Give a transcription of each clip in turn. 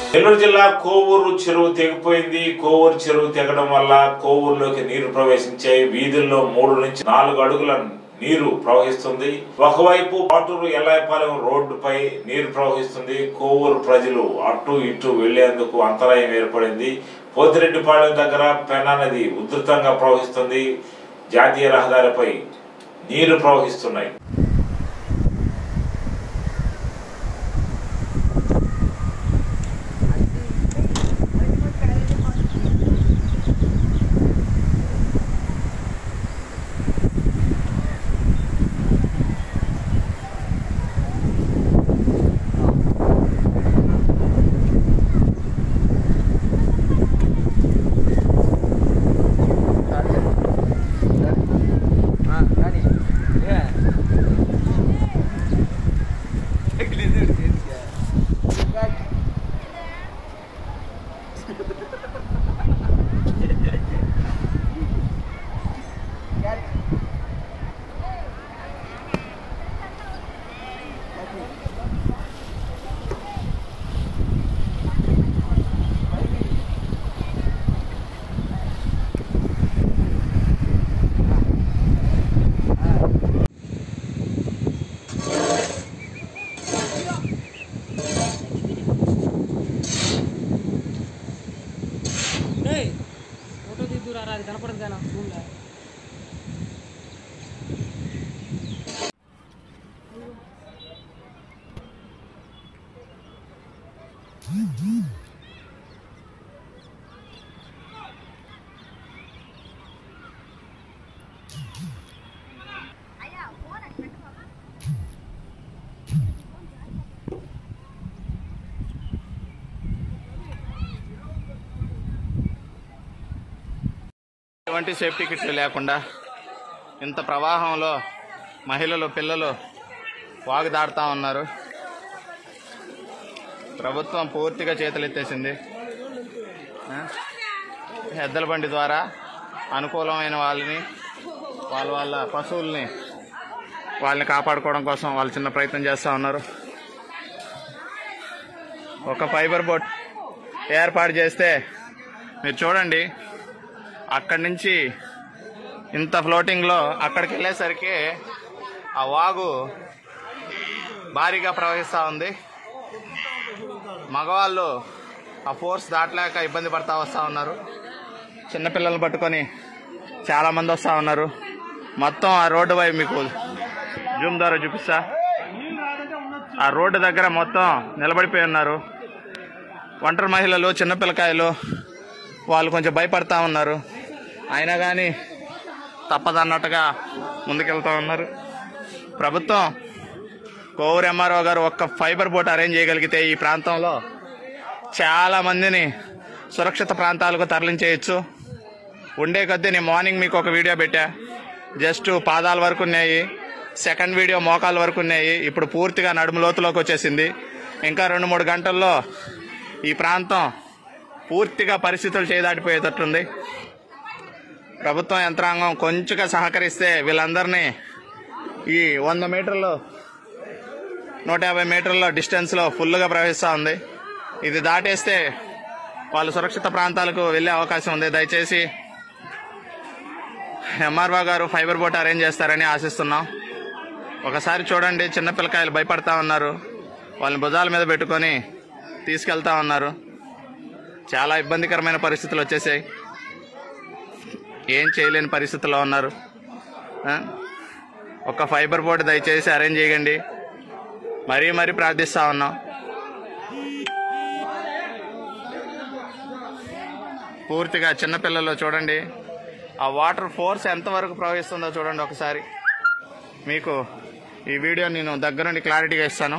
నెల్లూరు జిల్లా కోవూరు చెరువు తెగిపోయింది కోవూరు చెరువు తెగడం వల్ల కోవూరులోకి నీరు ప్రవేశించాయి వీధుల్లో మూడు నుంచి నాలుగు అడుగుల నీరు ప్రవహిస్తుంది ఒకవైపు పాటూరు ఎల్లాయపాలెం రోడ్డుపై నీరు ప్రవహిస్తుంది కోవూరు ప్రజలు అటు ఇటు వెళ్లేందుకు అంతరాయం ఏర్పడింది పోతిరెడ్డిపాళెం దగ్గర పెన్నా నది ఉధృతంగా ప్రవహిస్తుంది జాతీయ రహదారిపై నీరు ప్రవహిస్తున్నాయి ఏయ్ ఫోటో తీద్దురా అది కనపడదు కానీ రూమ్లో ఎటువంటి సేఫ్టీ కిట్లు లేకుండా ఇంత ప్రవాహంలో మహిళలు పిల్లలు వాగు దాడుతూ ఉన్నారు ప్రభుత్వం పూర్తిగా చేతులెత్తేసింది ఆ? ఎద్దల బండి ద్వారా అనుకూలమైన వాళ్ళని వాళ్ళ వాళ్ళ పశువుల్ని వాళ్ళని కాపాడుకోవడం కోసం వాళ్ళు చిన్న ప్రయత్నం చేస్తూ ఉన్నారు ఒక ఫైబర్ బోట్ ఏర్పాటు చేస్తే మీరు చూడండి అక్కడి నుంచి ఇంత ఫ్లోటింగ్లో అక్కడికి వెళ్ళేసరికి ఆ వాగు భారీగా ప్రవహిస్తూ ఉంది మగవాళ్ళు ఆ ఫోర్స్ దాటలేక ఇబ్బంది పడతా వస్తూ ఉన్నారు చిన్నపిల్లలు పట్టుకొని చాలామంది వస్తూ ఉన్నారు మొత్తం ఆ రోడ్డు వైపు మీకు జూమ్ ద్వారా చూపిస్తా ఆ రోడ్డు దగ్గర మొత్తం నిలబడిపోయి ఉన్నారు ఒంటరి మహిళలు చిన్నపిల్లకాయలు వాళ్ళు కొంచెం భయపడతా ఉన్నారు అయినా కానీ తప్పదన్నట్టుగా ముందుకెళ్తా ఉన్నారు ప్రభుత్వం కోవూరు ఎంఆర్ఓ గారు ఒక్క ఫైబర్ బోట్ అరేంజ్ చేయగలిగితే ఈ ప్రాంతంలో చాలా మందిని సురక్షిత ప్రాంతాలకు తరలించేయచ్చు ఉండే కొద్దీ నేను మార్నింగ్ మీకు ఒక వీడియో పెట్టా జస్ట్ పాదాల వరకు ఉన్నాయి సెకండ్ వీడియో మోకాల వరకు ఉన్నాయి ఇప్పుడు పూర్తిగా నడుము లోతులోకి వచ్చేసింది ఇంకా రెండు మూడు గంటల్లో ఈ ప్రాంతం పూర్తిగా పరిస్థితులు చేయదాటిపోయేటట్టుంది ప్రభుత్వం యంత్రాంగం కొంచెంగా సహకరిస్తే వీళ్ళందరినీ ఈ వంద మీటర్లు నూట యాభై మీటర్ల డిస్టెన్స్లో ఫుల్గా ప్రవహిస్తూ ఉంది ఇది దాటేస్తే వాళ్ళు సురక్షిత ప్రాంతాలకు వెళ్ళే అవకాశం ఉంది దయచేసి ఎంఆర్ఓ గారు ఫైబర్ బోట్ అరేంజ్ చేస్తారని ఆశిస్తున్నాం ఒకసారి చూడండి చిన్న పిల్లకాయలు భయపడతా ఉన్నారు వాళ్ళని భుజాల మీద పెట్టుకొని తీసుకెళ్తా ఉన్నారు చాలా ఇబ్బందికరమైన పరిస్థితులు వచ్చేసాయి ఏం చేయలేని పరిస్థితుల్లో ఉన్నారు ఆ? ఒక ఫైబర్ బోర్డు దయచేసి అరేంజ్ చేయండి మరీ మరీ ప్రార్థిస్తా ఉన్నాం పూర్తిగా చిన్నపిల్లలు చూడండి ఆ వాటర్ ఫోర్స్ ఎంతవరకు ప్రవహిస్తుందో చూడండి ఒకసారి మీకు ఈ వీడియో నేను దగ్గరుండి క్లారిటీగా ఇస్తాను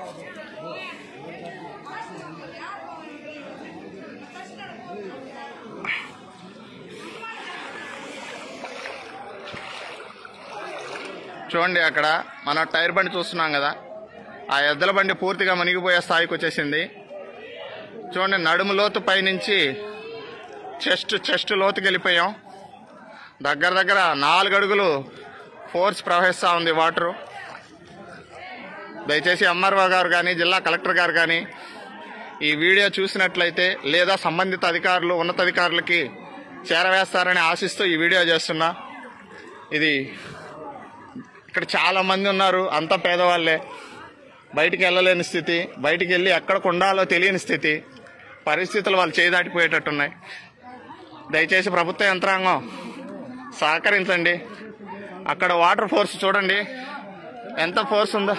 చూడండి అక్కడ మన టైర్ బండి చూస్తున్నాం కదా ఆ ఎద్దల బండి పూర్తిగా మునిగిపోయే స్థాయికి వచ్చేసింది చూడండి నడుము లోతు పైనుంచి చెస్ట్ చెస్ట్ లోతుకి వెళ్ళిపోయాం దగ్గర దగ్గర నాలుగు అడుగులు ఫోర్స్ ప్రవహిస్తూ ఉంది వాటరు దయచేసి ఎంఆర్ఓ గారు కానీ జిల్లా కలెక్టర్ గారు కానీ ఈ వీడియో చూసినట్లయితే లేదా సంబంధిత అధికారులు ఉన్నతాధికారులకి చేరవేస్తారని ఆశిస్తూ ఈ వీడియో చేస్తున్నా ఇది ఇక్కడ చాలా మంది ఉన్నారు అంతా పేదవాళ్ళే బయటికి వెళ్ళలేని స్థితి బయటికి వెళ్ళి ఎక్కడికి ఉండాలో తెలియని స్థితి పరిస్థితులు వాళ్ళు చేయదాటిపోయేటట్టున్నాయి దయచేసి ప్రభుత్వ యంత్రాంగం సహకరించండి అక్కడ వాటర్ ఫోర్స్ చూడండి ఎంత ఫోర్స్ ఉందో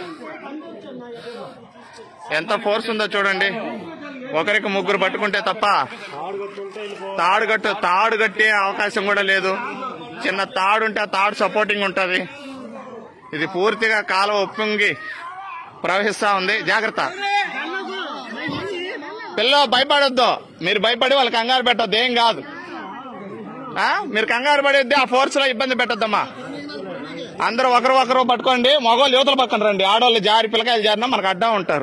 ఎంత ఫోర్స్ ఉందో చూడండి ఒకరికి ముగ్గురు పట్టుకుంటే తప్ప తాడు కట్టు తాడు కట్టే అవకాశం కూడా లేదు చిన్న తాడు ఉంటే ఆ తాడు సపోర్టింగ్ ఉంటుంది ఇది పూర్తిగా కాలువ ఉప్పొంగి ప్రవహిస్తా ఉంది జాగ్రత్త పిల్ల భయపడొద్దు మీరు భయపడి వాళ్ళు కంగారు పెట్టొద్దు ఏం కాదు ఆ? మీరు కంగారు పడేద్ది ఆ ఫోర్స్ లో ఇబ్బంది పెట్టొద్దమ్మా అందరూ ఒకరు ఒకరు పట్టుకోండి మగవాళ్ళు యువతల పక్కన రండి ఆడవాళ్ళు జారి పిల్లకాయలు జారినా మనకు అడ్డం ఉంటారు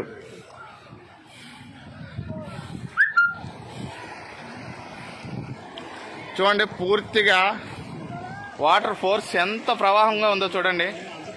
చూడండి పూర్తిగా వాటర్ ఫోర్స్ ఎంత ప్రవాహంగా ఉందో చూడండి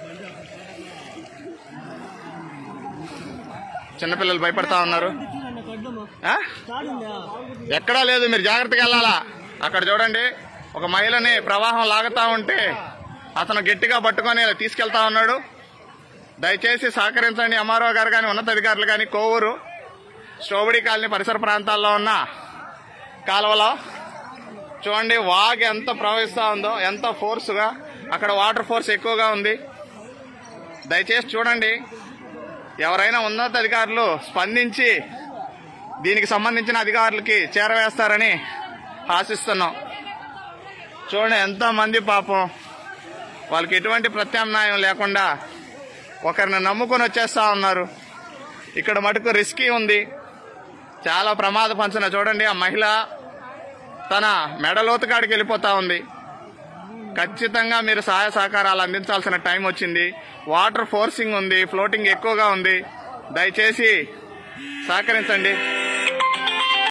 చిన్నపిల్లలు భయపడతా ఉన్నారు ఆ? ఎక్కడా లేదు మీరు జాగ్రత్తగా వెళ్ళాలా అక్కడ చూడండి ఒక మహిళని ప్రవాహం లాగుతా ఉంటే అతను గట్టిగా పట్టుకొని ఇలా తీసుకెళ్తా ఉన్నాడు దయచేసి సహకరించండి ఎంఆర్ఓ గారు కానీ ఉన్నతాధికారులు కానీ కోవూరు స్ట్రోబడి కాలనీ పరిసర ప్రాంతాల్లో ఉన్న కాలువలో చూడండి వాగ్ ఎంత ప్రవహిస్తా ఉందో ఎంత ఫోర్స్గా అక్కడ వాటర్ ఫోర్స్ ఎక్కువగా ఉంది దయచేసి చూడండి ఎవరైనా ఉన్నతాధికారులు స్పందించి దీనికి సంబంధించిన అధికారులకి చేరవేస్తారని ఆశిస్తున్నాం చూడండి ఎంతో మంది పాపం వాళ్ళకి ఎటువంటి ప్రత్యామ్నాయం లేకుండా ఒకరిని నమ్ముకొని వచ్చేస్తా ఉన్నారు ఇక్కడ మటుకు రిస్కీ ఉంది చాలా ప్రమాద పంచన చూడండి ఆ మహిళ తన మెడలోతు కాడికి వెళ్ళిపోతా ఉంది ఖచ్చితంగా మీరు సహాయ సహకారాలు అందించాల్సిన టైం వచ్చింది వాటర్ ఫోర్సింగ్ ఉంది ఫ్లోటింగ్ ఎక్కువగా ఉంది దయచేసి సహకరించండి